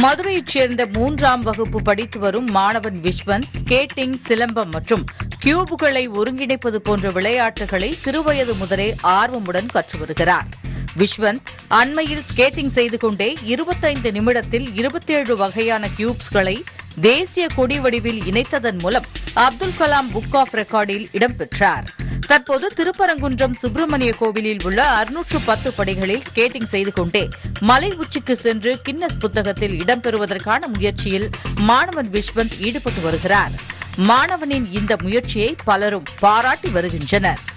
மதுரையைச் சேர்ந்த மூன்றாம் வகுப்பு படித்து வரும் மாணவன் விஸ்வந்த் ஸ்கேட்டிங் சிலம்பம் மற்றும் கியூபுகளை ஒருங்கிணைப்பது போன்ற விளையாட்டுகளை சிறுவயது முதலே ஆர்வமுடன் கற்று வருகிறார் விஸ்வந்த் அண்மையில் ஸ்கேட்டிங் செய்து கொண்டே இருபத்தைந்து நிமிடத்தில் இருபத்தேழு வகையான கியூப்ஸ்களை தேசிய கொடி வடிவில் இணைத்ததன் மூலம் அப்துல் கலாம் புக் ஆஃப் ரெக்கார்டில் இடம்பெற்றார் தற்போது திருப்பரங்குன்றம் சுப்பிரமணிய கோவிலில் உள்ள அறுநூற்று பத்து படிகளில் ஸ்கேட்டிங் செய்து கொண்டே மலை உச்சிக்கு சென்று கின்னஸ் புத்தகத்தில் இடம்பெறுவதற்கான முயற்சியில் மாணவன் விஸ்வந்த் ஈடுபட்டு வருகிறார் மாணவனின் இந்த முயற்சியை பலரும் பாராட்டி வருகின்றனர்